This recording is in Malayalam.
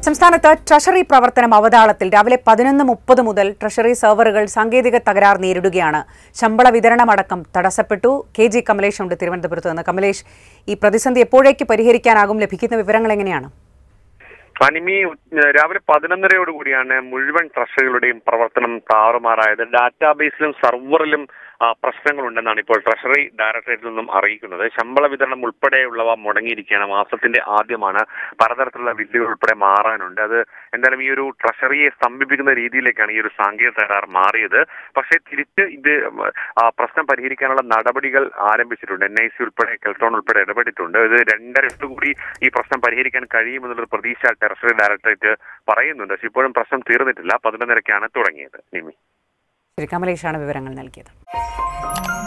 സംസ്ഥാനത്ത് ട്രഷറി പ്രവർത്തനം അവതാളത്തിൽ രാവിലെ പതിനൊന്ന് മുപ്പത് മുതൽ ട്രഷറി സെർവറുകൾ സാങ്കേതിക തകരാർ നേരിടുകയാണ് ശമ്പള വിതരണമടക്കം തടസ്സപ്പെട്ടു കെ ജി കമലേഷ് ഉണ്ട് തിരുവനന്തപുരത്ത് നിന്ന് കമലേഷ് ഈ പ്രതിസന്ധി എപ്പോഴേക്ക് പരിഹരിക്കാനാകും ലഭിക്കുന്ന വിവരങ്ങൾ എങ്ങനെയാണ് അനിമി രാവിലെ പതിനൊന്നരയോട് കൂടിയാണ് മുഴുവൻ ട്രഷറികളുടെയും പ്രവർത്തനം താറുമാറായത് ഡാറ്റാബേസിലും സെർവറിലും ആ, പ്രശ്നങ്ങളുണ്ടെന്നാണ് ഇപ്പോൾ ട്രഷറി ഡയറക്ടറേറ്റിൽ നിന്നും അറിയിക്കുന്നത് ശമ്പള വിതരണം ഉൾപ്പെടെയുള്ളവ മുടങ്ങിയിരിക്കുകയാണ് മാസത്തിന്റെ ആദ്യമാണ് പലതരത്തിലുള്ള ബില്ലുകൾ ഉൾപ്പെടെ മാറാനുണ്ട് അത് എന്തായാലും ഈ ഒരു ട്രഷറിയെ സ്തംഭിപ്പിക്കുന്ന രീതിയിലേക്കാണ് ഈ ഒരു സാങ്കേതിക തകരാർ മാറിയത് പക്ഷേ തിരിച്ച് ഇത് ആ, പ്രശ്നം പരിഹരിക്കാനുള്ള നടപടികൾ ആരംഭിച്ചിട്ടുണ്ട് എൻ ഐ സി ഉൾപ്പെടെ കെൽട്രോൺ ഉൾപ്പെടെ ഇടപെട്ടിട്ടുണ്ട് ഇത് രണ്ടരത്ത് കൂടി ഈ പ്രശ്നം പരിഹരിക്കാൻ കഴിയുമെന്നുള്ള പ്രതീക്ഷ ടെറസറി ഡയറക്ടറേറ്റ് പറയുന്നുണ്ട് പക്ഷേ ഇപ്പോഴും പ്രശ്നം തീർന്നിട്ടില്ല പതിനൊന്നരക്കാണ് തുടങ്ങിയത് നിമി ശരി കമലേഷാണ് വിവരങ്ങൾ നൽകിയത്